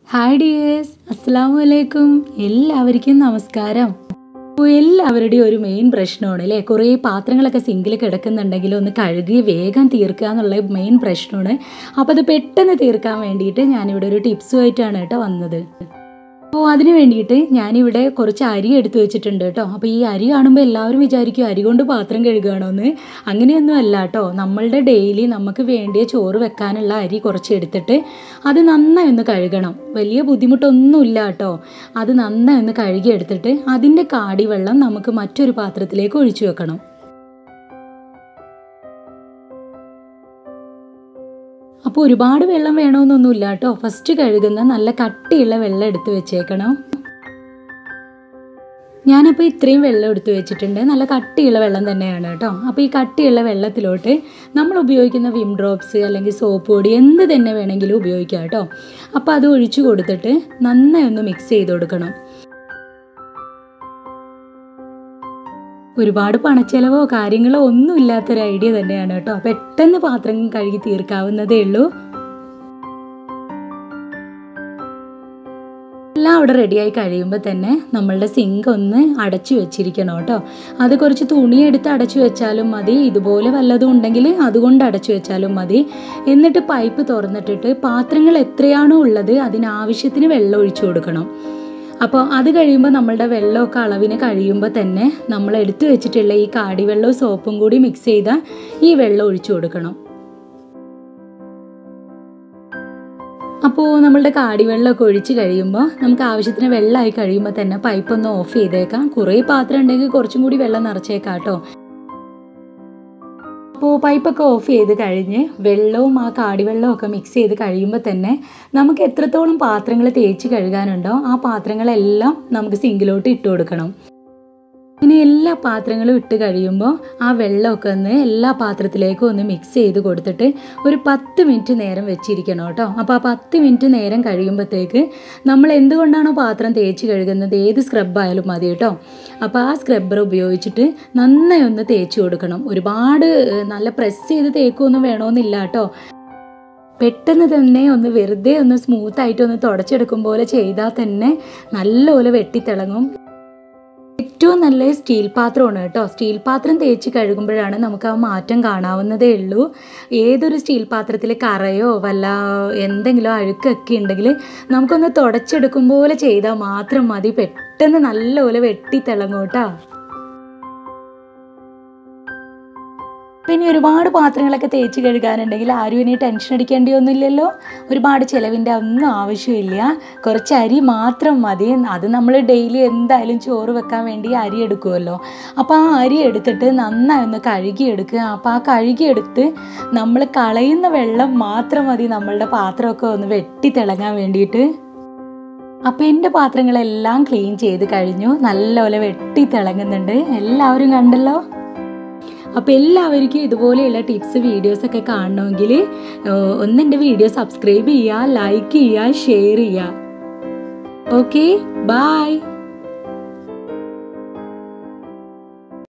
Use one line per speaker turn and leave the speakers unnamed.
hi dears അസ്സാം വലൈക്കും എല്ലാവർക്കും നമസ്കാരം അപ്പോൾ എല്ലാവരുടെയും ഒരു മെയിൻ പ്രശ്നമാണ് അല്ലേ കുറേ പാത്രങ്ങളൊക്കെ സിങ്കിൽ കിടക്കുന്നുണ്ടെങ്കിൽ ഒന്ന് കഴുകി വേഗം തീർക്കുക എന്നുള്ള മെയിൻ പ്രശ്നമാണ് അപ്പോൾ അത് പെട്ടെന്ന് തീർക്കാൻ വേണ്ടിയിട്ട് ഞാനിവിടെ ഒരു ടിപ്സുമായിട്ടാണ് കേട്ടോ വന്നത് അപ്പോൾ അതിന് വേണ്ടിയിട്ട് ഞാനിവിടെ കുറച്ച് അരി എടുത്തു വെച്ചിട്ടുണ്ട് കേട്ടോ അപ്പോൾ ഈ അരി കാണുമ്പോൾ എല്ലാവരും വിചാരിക്കും അരി കൊണ്ട് പാത്രം കഴുകുകയാണോ എന്ന് അങ്ങനെയൊന്നും അല്ല കേട്ടോ നമ്മളുടെ ഡെയിലി നമുക്ക് വേണ്ടിയ ചോറ് വെക്കാനുള്ള അരി കുറച്ച് എടുത്തിട്ട് അത് നന്നായി ഒന്ന് കഴുകണം വലിയ ബുദ്ധിമുട്ടൊന്നുമില്ല കേട്ടോ അത് നന്നായി ഒന്ന് കഴുകി എടുത്തിട്ട് അതിൻ്റെ കാടി വെള്ളം നമുക്ക് മറ്റൊരു പാത്രത്തിലേക്ക് ഒഴിച്ചു വെക്കണം അപ്പോൾ ഒരുപാട് വെള്ളം വേണമെന്നൊന്നുമില്ല കേട്ടോ ഫസ്റ്റ് കഴുകുന്ന നല്ല കട്ടിയുള്ള വെള്ളം എടുത്ത് വെച്ചേക്കണം ഞാനപ്പോൾ ഇത്രയും വെള്ളം എടുത്ത് വെച്ചിട്ടുണ്ട് നല്ല കട്ടിയുള്ള വെള്ളം തന്നെയാണ് കേട്ടോ അപ്പോൾ ഈ കട്ടിയുള്ള വെള്ളത്തിലോട്ട് നമ്മൾ ഉപയോഗിക്കുന്ന വിം ഡ്രോപ്സ് അല്ലെങ്കിൽ സോപ്പ് പൊടി എന്ത് തന്നെ വേണമെങ്കിലും ഉപയോഗിക്കാം കേട്ടോ അപ്പോൾ അത് ഒഴിച്ചു കൊടുത്തിട്ട് നന്നായി ഒന്ന് മിക്സ് ചെയ്ത് കൊടുക്കണം ഒരുപാട് പണച്ചെലവോ കാര്യങ്ങളോ ഒന്നും ഇല്ലാത്തൊരു ഐഡിയ തന്നെയാണ് കേട്ടോ പെട്ടെന്ന് പാത്രം കഴുകി തീർക്കാവുന്നതേ ഉള്ളൂ എല്ലാം അവിടെ റെഡിയായി കഴിയുമ്പോൾ തന്നെ നമ്മളുടെ സിങ്ക് ഒന്ന് അടച്ചു വെച്ചിരിക്കണം കേട്ടോ അത് കുറച്ച് തുണി എടുത്ത് അടച്ചു വെച്ചാലും മതി ഇതുപോലെ വല്ലതും ഉണ്ടെങ്കിൽ അതുകൊണ്ട് അടച്ചു വെച്ചാലും മതി എന്നിട്ട് പൈപ്പ് തുറന്നിട്ടിട്ട് പാത്രങ്ങൾ എത്രയാണോ ഉള്ളത് അതിനാവശ്യത്തിന് വെള്ളം ഒഴിച്ചു കൊടുക്കണം അപ്പോൾ അത് കഴിയുമ്പോൾ നമ്മളുടെ വെള്ളമൊക്കെ അളവിന് കഴിയുമ്പോൾ തന്നെ നമ്മൾ എടുത്തു വെച്ചിട്ടുള്ള ഈ കാടിവെള്ളവും സോപ്പും കൂടി മിക്സ് ചെയ്ത ഈ വെള്ളം ഒഴിച്ചു കൊടുക്കണം അപ്പോൾ നമ്മളുടെ കാടിവെള്ളമൊക്കെ ഒഴിച്ച് കഴിയുമ്പോൾ നമുക്ക് ആവശ്യത്തിന് വെള്ളമായി കഴിയുമ്പോൾ തന്നെ പൈപ്പ് ഒന്ന് ഓഫ് ചെയ്തേക്കാം കുറേ പാത്രം ഉണ്ടെങ്കിൽ കുറച്ചും കൂടി വെള്ളം നിറച്ചേക്കാം കേട്ടോ അപ്പോൾ പൈപ്പൊക്കെ ഓഫ് ചെയ്ത് കഴിഞ്ഞ് വെള്ളവും ആ കാടിവെള്ളവും ഒക്കെ മിക്സ് ചെയ്ത് കഴിയുമ്പോൾ തന്നെ നമുക്ക് എത്രത്തോളം പാത്രങ്ങൾ തേച്ച് കഴുകാനുണ്ടോ ആ പാത്രങ്ങളെല്ലാം നമുക്ക് സിങ്കിലോട്ട് ഇട്ട് കൊടുക്കണം ഇനി എല്ലാ പാത്രങ്ങളും ഇട്ട് കഴിയുമ്പോൾ ആ വെള്ളമൊക്കെ ഒന്ന് എല്ലാ പാത്രത്തിലേക്കും ഒന്ന് മിക്സ് ചെയ്ത് കൊടുത്തിട്ട് ഒരു പത്ത് മിനിറ്റ് നേരം വെച്ചിരിക്കണം കേട്ടോ അപ്പോൾ ആ പത്ത് മിനിറ്റ് നേരം കഴിയുമ്പോഴത്തേക്ക് നമ്മൾ എന്തുകൊണ്ടാണോ പാത്രം തേച്ച് കഴുകുന്നത് ഏത് സ്ക്രബായാലും മതി കേട്ടോ അപ്പോൾ ആ സ്ക്രബ്ബർ ഉപയോഗിച്ചിട്ട് നന്നായി ഒന്ന് തേച്ച് കൊടുക്കണം ഒരുപാട് നല്ല പ്രസ് ചെയ്ത് തേക്കൊന്നും വേണമെന്നില്ല കേട്ടോ പെട്ടെന്ന് തന്നെ ഒന്ന് വെറുതെ ഒന്ന് സ്മൂത്തായിട്ട് ഒന്ന് തുടച്ചെടുക്കും പോലെ ചെയ്താൽ തന്നെ നല്ലപോലെ വെട്ടിത്തിളങ്ങും ഏറ്റവും നല്ല സ്റ്റീൽ പാത്രമാണ് കേട്ടോ സ്റ്റീൽ പാത്രം തേച്ച് കഴുകുമ്പോഴാണ് നമുക്ക് ആ മാറ്റം കാണാവുന്നതേ ഉള്ളൂ ഏതൊരു സ്റ്റീൽ പാത്രത്തിൽ കറയോ വല്ല എന്തെങ്കിലും അഴുക്കൊക്കെ ഉണ്ടെങ്കിൽ നമുക്കൊന്ന് തുടച്ചെടുക്കും പോലെ ചെയ്താൽ മാത്രം മതി പെട്ടെന്ന് നല്ലപോലെ വെട്ടിത്തിളങ്ങും കേട്ടോ പിന്നെ ഒരുപാട് പാത്രങ്ങളൊക്കെ തേച്ച് കഴുകാനുണ്ടെങ്കിൽ ആരും ഇനി ടെൻഷൻ അടിക്കേണ്ടിയൊന്നുമില്ലല്ലോ ഒരുപാട് ചിലവിൻ്റെ ഒന്നും ആവശ്യമില്ല കുറച്ച് അരി മാത്രം മതി അത് നമ്മൾ ഡെയിലി എന്തായാലും ചോറ് വെക്കാൻ വേണ്ടി അരി എടുക്കുമല്ലോ അപ്പോൾ ആ അരി എടുത്തിട്ട് നന്നായി ഒന്ന് കഴുകിയെടുക്കുക അപ്പോൾ ആ കഴുകിയെടുത്ത് നമ്മൾ കളയുന്ന വെള്ളം മാത്രം മതി നമ്മളുടെ പാത്രമൊക്കെ ഒന്ന് വെട്ടി തിളങ്ങാൻ വേണ്ടിയിട്ട് അപ്പോൾ എൻ്റെ പാത്രങ്ങളെല്ലാം ക്ലീൻ ചെയ്ത് കഴിഞ്ഞു നല്ലപോലെ വെട്ടി തിളങ്ങുന്നുണ്ട് എല്ലാവരും കണ്ടല്ലോ അപ്പോൾ എല്ലാവർക്കും ഇതുപോലെയുള്ള ടിപ്സ് വീഡിയോസൊക്കെ കാണണമെങ്കിൽ ഒന്ന് എൻ്റെ വീഡിയോ സബ്സ്ക്രൈബ് ചെയ്യുക ലൈക്ക് ചെയ്യുക ഷെയർ ചെയ്യുക ഓക്കെ ബായ്